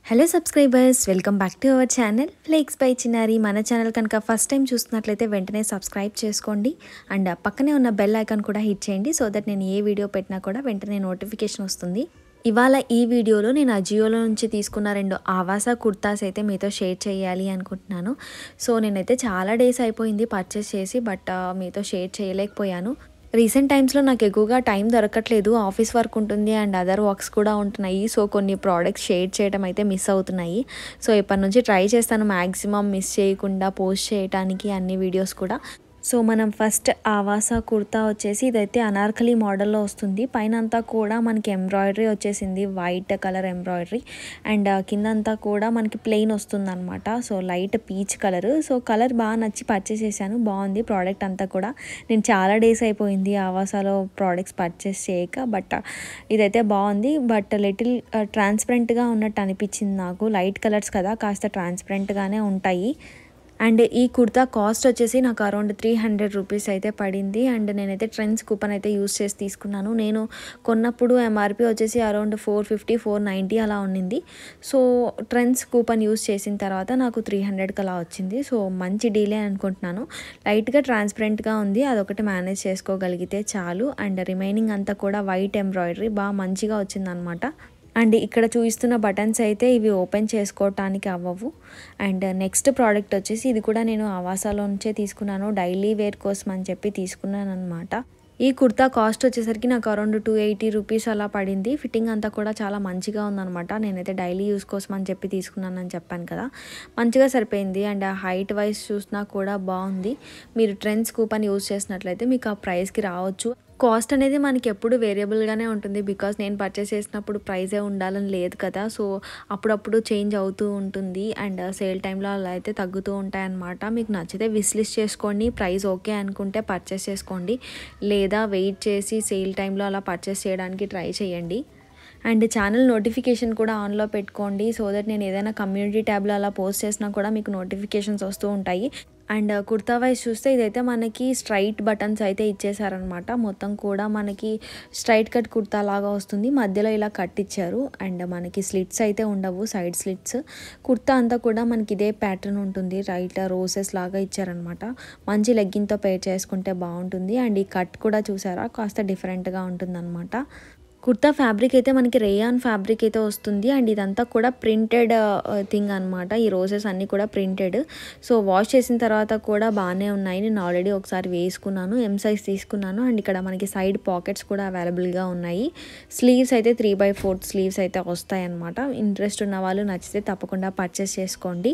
hello subscribers welcome back to our channel flakes by Chinnari మన channel కనుక first time చూస్తున్నట్లయితే వెంటనే సబ్స్క్రైబ్ చేసుకోండి అండ్ పక్కనే ఉన్న బెల్ ఐకాన్ కూడా హిట్ చేయండి సో దట్ నేను ఏ వీడియో పెట్టినా కూడా వెంటనే నోటిఫికేషన్ వస్తుంది ఇవాళ ఈ వీడియోలో నేను అజియోలో నుంచి తీసుకున్న రెండు ఆవాస కుర్తాస్ అయితే మీతో షేర్ చేయాలి అనుకుంటున్నాను సో నేనైతే చాలా డేస్ అయిపోయింది పర్చేస్ చేసి బట్ మీతో షేర్ చేయలేకపోయాను రీసెంట్ టైమ్స్లో నాకు ఎక్కువగా టైం దొరకట్లేదు ఆఫీస్ వర్క్ ఉంటుంది అండ్ అదర్ వర్క్స్ కూడా ఉంటున్నాయి సో కొన్ని ప్రోడక్ట్స్ షేర్ చేయడం అయితే మిస్ అవుతున్నాయి సో ఇప్పటి నుంచి ట్రై చేస్తాను మ్యాక్సిమం మిస్ చేయకుండా పోస్ట్ చేయడానికి అన్ని వీడియోస్ కూడా సో మనం ఫస్ట్ ఆవాస కుర్తా వచ్చేసి ఇదైతే అనార్కలి మోడల్లో వస్తుంది పైన అంతా కూడా మనకి ఎంబ్రాయిడరీ వచ్చేసింది వైట్ కలర్ ఎంబ్రాయిడరీ అండ్ కిందంతా కూడా మనకి ప్లెయిన్ వస్తుంది అనమాట so light peach colour so colour బాగా నచ్చి పర్చేస్ చేశాను బాగుంది ప్రోడక్ట్ అంతా కూడా నేను చాలా డేస్ అయిపోయింది ఆవాసాలో ప్రోడక్ట్స్ పర్చేస్ చేయక బట్ ఇదైతే బాగుంది బట్ లిటిల్ ట్రాన్స్పరెంట్గా ఉన్నట్టు అనిపించింది నాకు లైట్ కలర్స్ కదా కాస్త ట్రాన్స్పరెంట్గానే ఉంటాయి అండ్ ఈ కుర్తా కాస్ట్ వచ్చేసి నాకు అరౌండ్ త్రీ హండ్రెడ్ రూపీస్ అయితే పడింది అండ్ నేనైతే ట్రెండ్స్ కూపన్ అయితే యూస్ చేసి తీసుకున్నాను నేను కొన్నప్పుడు ఎంఆర్పి వచ్చేసి around four fifty four ninety అలా ఉండింది సో ట్రెండ్స్ కూపన్ యూస్ చేసిన తర్వాత నాకు త్రీ హండ్రెడ్కి అలా వచ్చింది సో మంచి డీలే అనుకుంటున్నాను లైట్గా ట్రాన్స్పరెంట్గా ఉంది అదొకటి మేనేజ్ చేసుకోగలిగితే చాలు అండ్ రిమైనింగ్ అంతా కూడా వైట్ ఎంబ్రాయిడరీ బాగా మంచిగా వచ్చిందనమాట అండ్ ఇక్కడ చూపిస్తున్న బటన్స్ అయితే ఇవి ఓపెన్ చేసుకోవటానికి అవ్వవు అండ్ నెక్స్ట్ ప్రోడక్ట్ వచ్చేసి ఇది కూడా నేను ఆవాసాలో నుంచే తీసుకున్నాను డైలీ వేర్ కోసం అని చెప్పి తీసుకున్నాను అనమాట ఈ కుర్తా కాస్ట్ వచ్చేసరికి నాకు అరౌండ్ టూ ఎయిటీ రూపీస్ అలా పడింది ఫిట్టింగ్ అంతా కూడా చాలా మంచిగా ఉందనమాట నేనైతే డైలీ యూస్ కోసం అని చెప్పి తీసుకున్నానని చెప్పాను కదా మంచిగా సరిపోయింది అండ్ ఆ హైట్ వైజ్ చూసినా కూడా బాగుంది మీరు ట్రెండ్స్ కూపన్ యూస్ చేసినట్లయితే మీకు ఆ ప్రైస్కి రావచ్చు కాస్ట్ అనేది మనకి ఎప్పుడు వేరియబుల్గానే ఉంటుంది బికాస్ నేను పర్చేస్ చేసినప్పుడు ప్రైజే ఉండాలని లేదు కదా సో అప్పుడప్పుడు చేంజ్ అవుతూ ఉంటుంది అండ్ సేల్ టైంలో అలా అయితే తగ్గుతూ ఉంటాయి అన్నమాట మీకు నచ్చితే విస్లిస్ట్ చేసుకోండి ప్రైస్ ఓకే అనుకుంటే పర్చేస్ చేసుకోండి లేదా వెయిట్ చేసి సేల్ టైంలో అలా పర్చేస్ చేయడానికి ట్రై చేయండి అండ్ ఛానల్ నోటిఫికేషన్ కూడా ఆన్లో పెట్టుకోండి సో దట్ నేను ఏదైనా కమ్యూనిటీ ట్యాబ్లో అలా పోస్ట్ చేసినా కూడా మీకు నోటిఫికేషన్స్ వస్తూ ఉంటాయి అండ్ కుర్తా వైజ్ చూస్తే ఇదైతే మనకి స్ట్రైట్ బటన్స్ అయితే ఇచ్చేసారనమాట మొత్తం కూడా మనకి స్ట్రైట్ కట్ కుర్తా లాగా వస్తుంది మధ్యలో ఇలా కట్ ఇచ్చారు అండ్ మనకి స్లిట్స్ అయితే ఉండవు సైడ్ స్లిట్స్ కుర్తా అంతా కూడా మనకి ఇదే ప్యాటర్న్ ఉంటుంది రైట్ రోసెస్ లాగా ఇచ్చారనమాట మంచి లెగ్గింగ్తో పేర్ చేసుకుంటే బాగుంటుంది అండ్ ఈ కట్ కూడా చూసారా కాస్త డిఫరెంట్గా ఉంటుందన్నమాట కుర్తా ఫ్యాబ్రిక్ అయితే మనకి రేయాన్ ఫ్యాబ్రిక్ అయితే వస్తుంది అండ్ ఇదంతా కూడా ప్రింటెడ్ థింగ్ అనమాట ఈ రోజెస్ అన్నీ కూడా ప్రింటెడ్ సో వాష్ చేసిన తర్వాత కూడా బాగానే ఉన్నాయి నేను ఆల్రెడీ ఒకసారి వేసుకున్నాను ఎం సైజ్ తీసుకున్నాను అండ్ ఇక్కడ మనకి సైడ్ పాకెట్స్ కూడా అవైలబుల్గా ఉన్నాయి స్లీవ్స్ అయితే త్రీ బై ఫోర్త్ స్లీవ్స్ అయితే వస్తాయి అనమాట ఇంట్రెస్ట్ ఉన్న వాళ్ళు నచ్చితే తప్పకుండా పర్చేస్ చేసుకోండి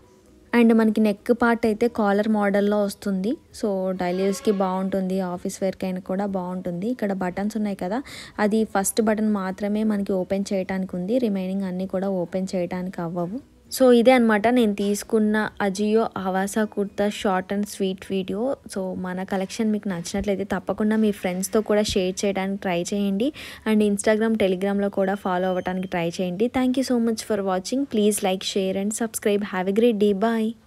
అండ్ మనకి నెక్ పార్ట్ అయితే కాలర్ మోడల్లో వస్తుంది సో డైలీ యూస్కి బాగుంటుంది ఆఫీస్ వేర్కి అయినా కూడా బాగుంటుంది ఇక్కడ బటన్స్ ఉన్నాయి కదా అది ఫస్ట్ బటన్ మాత్రమే మనకి ఓపెన్ చేయడానికి ఉంది రిమైనింగ్ అన్నీ కూడా ఓపెన్ చేయడానికి అవ్వవు సో ఇదే అనమాట నేను తీసుకున్న AJIO Avaasa kurta short and sweet video so మన కలెక్షన్ మీకు నచ్చినట్లయితే తప్పకుండా మీ ఫ్రెండ్స్తో కూడా షేర్ చేయడానికి ట్రై చేయండి అండ్ ఇన్స్టాగ్రామ్ టెలిగ్రామ్లో కూడా ఫాలో అవ్వడానికి ట్రై చేయండి thank you so much for watching please like share and subscribe have a great day bye